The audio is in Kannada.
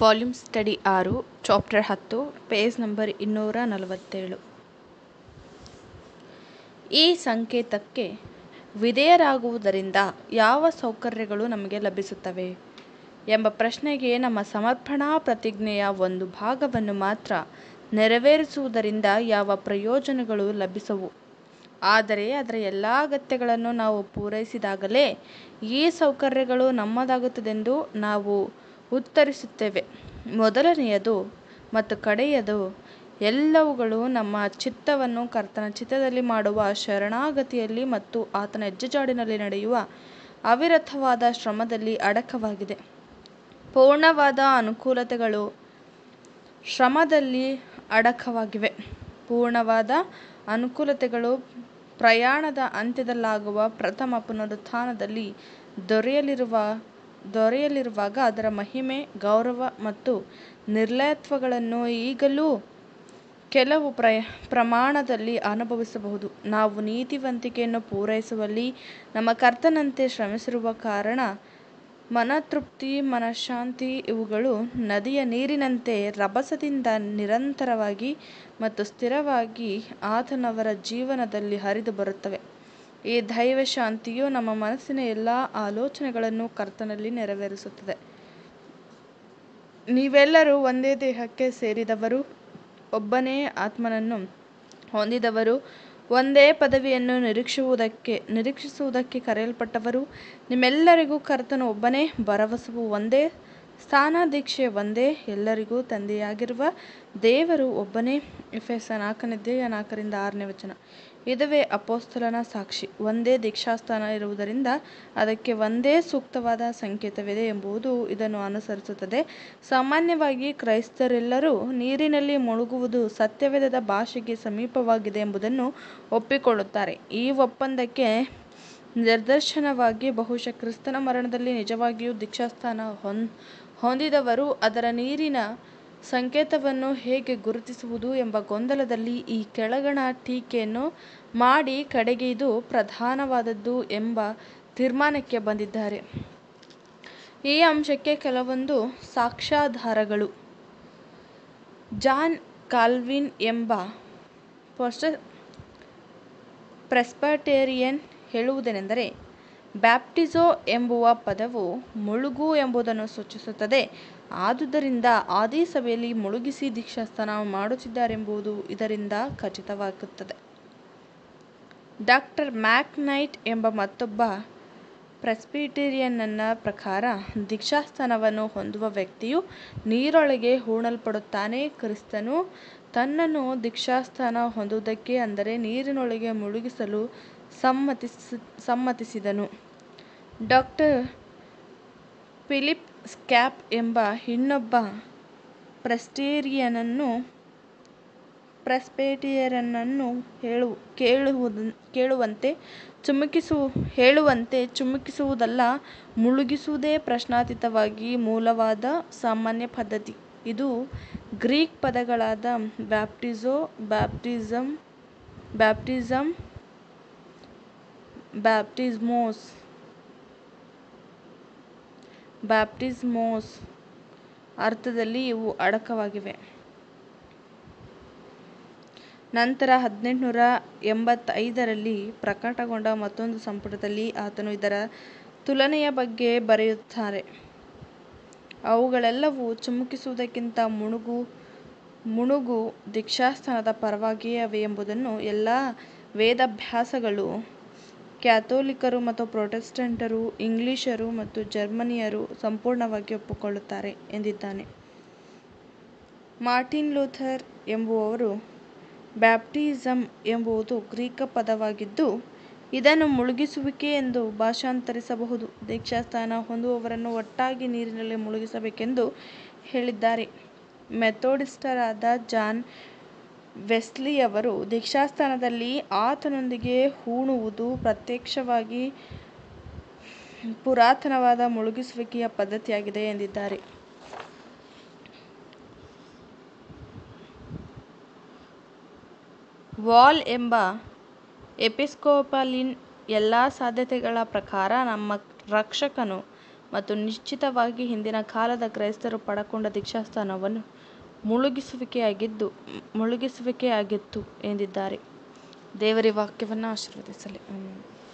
ವಾಲ್ಯೂಮ್ ಸ್ಟಡಿ ಆರು ಚಾಪ್ಟರ್ ಹತ್ತು ಪೇಜ್ ನಂಬರ್ ಇನ್ನೂರ ನಲವತ್ತೇಳು ಈ ಸಂಕೇತಕ್ಕೆ ವಿಧೇಯರಾಗುವುದರಿಂದ ಯಾವ ಸೌಕರ್ಯಗಳು ನಮಗೆ ಲಭಿಸುತ್ತವೆ ಎಂಬ ಪ್ರಶ್ನೆಗೆ ನಮ್ಮ ಸಮರ್ಪಣಾ ಪ್ರತಿಜ್ಞೆಯ ಒಂದು ಭಾಗವನ್ನು ಮಾತ್ರ ನೆರವೇರಿಸುವುದರಿಂದ ಯಾವ ಪ್ರಯೋಜನಗಳು ಲಭಿಸವು ಆದರೆ ಅದರ ಎಲ್ಲ ಅಗತ್ಯಗಳನ್ನು ನಾವು ಪೂರೈಸಿದಾಗಲೇ ಈ ಸೌಕರ್ಯಗಳು ನಮ್ಮದಾಗುತ್ತದೆಂದು ನಾವು ಉತ್ತರಿಸುತ್ತೇವೆ ಮೊದಲನೆಯದು ಮತ್ತು ಕಡೆಯದು ಎಲ್ಲವುಗಳು ನಮ್ಮ ಚಿತ್ತವನ್ನು ಕರ್ತನ ಚಿತ್ತದಲ್ಲಿ ಮಾಡುವ ಶರಣಾಗತಿಯಲ್ಲಿ ಮತ್ತು ಆತನ ಹೆಜ್ಜೆಜಾಡಿನಲ್ಲಿ ನಡೆಯುವ ಅವಿರತವಾದ ಶ್ರಮದಲ್ಲಿ ಅಡಕವಾಗಿದೆ ಪೂರ್ಣವಾದ ಅನುಕೂಲತೆಗಳು ಶ್ರಮದಲ್ಲಿ ಅಡಕವಾಗಿವೆ ಪೂರ್ಣವಾದ ಅನುಕೂಲತೆಗಳು ಪ್ರಯಾಣದ ಅಂತ್ಯದಲ್ಲಾಗುವ ಪ್ರಥಮ ಪುನರುತ್ಥಾನದಲ್ಲಿ ದೊರೆಯಲಿರುವ ದೊರೆಯಲಿರುವಾಗ ಅದರ ಮಹಿಮೆ ಗೌರವ ಮತ್ತು ನಿರ್ಲಯತ್ವಗಳನ್ನು ಈಗಲೂ ಕೆಲವು ಪ್ರಯ ಪ್ರಮಾಣದಲ್ಲಿ ಅನುಭವಿಸಬಹುದು ನಾವು ನೀತಿವಂತಿಕೆಯನ್ನು ಪೂರೈಸುವಲ್ಲಿ ನಮ್ಮ ಕರ್ತನಂತೆ ಶ್ರಮಿಸಿರುವ ಕಾರಣ ಮನತೃಪ್ತಿ ಮನಃಶಾಂತಿ ಇವುಗಳು ನದಿಯ ನೀರಿನಂತೆ ರಭಸದಿಂದ ನಿರಂತರವಾಗಿ ಮತ್ತು ಸ್ಥಿರವಾಗಿ ಆತನವರ ಜೀವನದಲ್ಲಿ ಹರಿದು ಬರುತ್ತವೆ ಈ ದೈವ ಶಾಂತಿಯು ನಮ್ಮ ಮನಸ್ಸಿನ ಎಲ್ಲ ಆಲೋಚನೆಗಳನ್ನು ಕರ್ತನಲ್ಲಿ ನೆರವೇರಿಸುತ್ತದೆ ನೀವೆಲ್ಲರೂ ಒಂದೇ ದೇಹಕ್ಕೆ ಸೇರಿದವರು ಒಬ್ಬನೇ ಆತ್ಮನನ್ನು ಹೊಂದಿದವರು ಒಂದೇ ಪದವಿಯನ್ನು ನಿರೀಕ್ಷಿಸುವುದಕ್ಕೆ ನಿರೀಕ್ಷಿಸುವುದಕ್ಕೆ ಕರೆಯಲ್ಪಟ್ಟವರು ನಿಮ್ಮೆಲ್ಲರಿಗೂ ಕರ್ತನು ಒಬ್ಬನೇ ಭರವಸವು ಒಂದೇ ಸ್ಥಾನ ದೀಕ್ಷೆ ಒಂದೇ ಎಲ್ಲರಿಗೂ ತಂದೆಯಾಗಿರುವ ದೇವರು ಒಬ್ಬನೇ ಎಫೆಸ ನಾಲ್ಕನೇದೆಯ ನಾಲ್ಕರಿಂದ ಆರನೇ ವಚನ ಇದುವೇ ಅಪೋಸ್ತಲನ ಸಾಕ್ಷಿ ಒಂದೇ ದೀಕ್ಷಾಸ್ಥಾನ ಇರುವುದರಿಂದ ಅದಕ್ಕೆ ಒಂದೇ ಸೂಕ್ತವಾದ ಸಂಕೇತವಿದೆ ಎಂಬುದು ಇದನ್ನು ಅನುಸರಿಸುತ್ತದೆ ಸಾಮಾನ್ಯವಾಗಿ ಕ್ರೈಸ್ತರೆಲ್ಲರೂ ನೀರಿನಲ್ಲಿ ಮುಳುಗುವುದು ಸತ್ಯವೇದದ ಭಾಷೆಗೆ ಸಮೀಪವಾಗಿದೆ ಎಂಬುದನ್ನು ಒಪ್ಪಿಕೊಳ್ಳುತ್ತಾರೆ ಈ ಒಪ್ಪಂದಕ್ಕೆ ನಿದರ್ಶನವಾಗಿ ಬಹುಶಃ ಕ್ರಿಸ್ತನ ಮರಣದಲ್ಲಿ ನಿಜವಾಗಿಯೂ ದೀಕ್ಷಾಸ್ಥಾನ ಹೊಂದ್ ಹೊಂದಿದವರು ಅದರ ನೀರಿನ ಸಂಕೇತವನ್ನು ಹೇಗೆ ಗುರುತಿಸುವುದು ಎಂಬ ಗೊಂದಲದಲ್ಲಿ ಈ ಕೆಳಗಣ ಟೀಕೆಯನ್ನು ಮಾಡಿ ಕಡೆಗೆ ಇದು ಪ್ರಧಾನವಾದದ್ದು ಎಂಬ ತೀರ್ಮಾನಕ್ಕೆ ಬಂದಿದ್ದಾರೆ ಈ ಅಂಶಕ್ಕೆ ಕೆಲವೊಂದು ಸಾಕ್ಷ್ಯಾಧಾರಗಳು ಜಾನ್ ಕಾಲ್ವಿನ್ ಎಂಬ ಪ್ರೆಸ್ಬಟೇರಿಯನ್ ಹೇಳುವುದೇನೆಂದರೆ ಬ್ಯಾಪ್ಟಿಸೋ ಎಂಬುವ ಪದವು ಮುಳುಗು ಎಂಬುದನ್ನು ಸೂಚಿಸುತ್ತದೆ ಆದುದರಿಂದ ಆದಿ ಸಭೆಯಲ್ಲಿ ಮುಳುಗಿಸಿ ದೀಕ್ಷಾಸ್ನಾನ ಮಾಡುತ್ತಿದ್ದಾರೆಂಬುದು ಇದರಿಂದ ಖಚಿತವಾಗುತ್ತದೆ ಡಾಕ್ಟರ್ ಮ್ಯಾಕ್ ನೈಟ್ ಎಂಬ ಮತ್ತೊಬ್ಬ ಪ್ರೆಸ್ಬಿಟೇರಿಯನ್ನನ ಪ್ರಕಾರ ದೀಕ್ಷಾಸ್ನಾನವನ್ನು ಹೊಂದುವ ವ್ಯಕ್ತಿಯು ನೀರೊಳಗೆ ಹೂಣಲ್ಪಡುತ್ತಾನೆ ಕ್ರಿಸ್ತನು ತನ್ನನ್ನು ದೀಕ್ಷಾಸ್ನಾನ ಹೊಂದುವುದಕ್ಕೆ ಅಂದರೆ ನೀರಿನೊಳಗೆ ಮುಳುಗಿಸಲು ಸಮ್ಮತಿಸಿ ಸಮ್ಮತಿಸಿದನು ಡಾಕ್ಟರ್ ಫಿಲಿಪ್ ಸ್ಕ್ಯಾಪ್ ಎಂಬ ಇನ್ನೊಬ್ಬ ಪ್ರೆಸ್ಟೇರಿಯನನ್ನು ಪ್ರೆಸ್ಬೇಟಿಯರನನ್ನು ಹೇಳು ಕೇಳುವುದು ಕೇಳುವಂತೆ ಚುಮುಕಿಸು ಹೇಳುವಂತೆ ಚುಮುಕಿಸುವುದಲ್ಲ ಮುಳುಗಿಸುವುದೇ ಪ್ರಶ್ನಾತೀತವಾಗಿ ಮೂಲವಾದ ಸಾಮಾನ್ಯ ಪದ್ಧತಿ ಇದು ಗ್ರೀಕ್ ಪದಗಳಾದ baptizo baptism baptism baptismos baptismos ಅರ್ಥದಲ್ಲಿ ಇವು ಅಡಕವಾಗಿವೆ ನಂತರ ಹದಿನೆಂಟುನೂರ ಎಂಬತ್ತೈದರಲ್ಲಿ ಪ್ರಕಟಗೊಂಡ ಮತ್ತೊಂದು ಸಂಪುಟದಲ್ಲಿ ಆತನು ಇದರ ತುಲನೆಯ ಬಗ್ಗೆ ಬರೆಯುತ್ತಾರೆ ಅವುಗಳೆಲ್ಲವೂ ಚಿಮುಕಿಸುವುದಕ್ಕಿಂತ ಮುಣುಗು ಮುಣುಗು ದೀಕ್ಷಾಸ್ಥಾನದ ಪರವಾಗಿಯೇ ಅವೆ ಎಂಬುದನ್ನು ಎಲ್ಲ ವೇದಾಭ್ಯಾಸಗಳು ಕ್ಯಾಥೋಲಿಕರು ಮತ್ತು ಪ್ರೊಟೆಸ್ಟೆಂಟರು ಇಂಗ್ಲಿಷರು ಮತ್ತು ಜರ್ಮನಿಯರು ಸಂಪೂರ್ಣವಾಗಿ ಒಪ್ಪಿಕೊಳ್ಳುತ್ತಾರೆ ಎಂದಿದ್ದಾನೆ ಮಾರ್ಟಿನ್ ಲೂಥರ್ ಎಂಬುವವರು ಬ್ಯಾಪ್ಟಿಸಮ್ ಎಂಬುದು ಗ್ರೀಕ ಪದವಾಗಿದ್ದು ಇದನ್ನು ಮುಳುಗಿಸುವಿಕೆ ಎಂದು ಭಾಷಾಂತರಿಸಬಹುದು ದೀಕ್ಷಾಸ್ಥಾನ ಹೊಂದುವವರನ್ನು ಒಟ್ಟಾಗಿ ನೀರಿನಲ್ಲಿ ಮುಳುಗಿಸಬೇಕೆಂದು ಹೇಳಿದ್ದಾರೆ ಮೆಥೋಡಿಸ್ಟರಾದ ಜಾನ್ ವೆಸ್ಲಿಯವರು ದೀಕ್ಷಾಸ್ಥಾನದಲ್ಲಿ ಆತನೊಂದಿಗೆ ಹೂಣುವುದು ಪ್ರತ್ಯಕ್ಷವಾಗಿ ಪುರಾತನವಾದ ಮುಳುಗಿಸುವಿಕೆಯ ಪದ್ಧತಿಯಾಗಿದೆ ಎಂದಿದ್ದಾರೆ ವಾಲ್ ಎಂಬ ಎಪಿಸ್ಕೋಪಲಿನ್ ಎಲ್ಲ ಸಾಧ್ಯತೆಗಳ ಪ್ರಕಾರ ನಮ್ಮ ರಕ್ಷಕನು ಮತ್ತು ನಿಶ್ಚಿತವಾಗಿ ಹಿಂದಿನ ಕಾಲದ ಕ್ರೈಸ್ತರು ಪಡಕೊಂಡ ದೀಕ್ಷಾಸ್ನಾನವನ್ನು ಮುಳುಗಿಸುವಿಕೆಯಾಗಿದ್ದು ಮುಳುಗಿಸುವಿಕೆಯಾಗಿತ್ತು ಎಂದಿದ್ದಾರೆ ದೇವರ ವಾಕ್ಯವನ್ನು ಆಶೀರ್ವದಿಸಲಿ ಆಮೆನ್.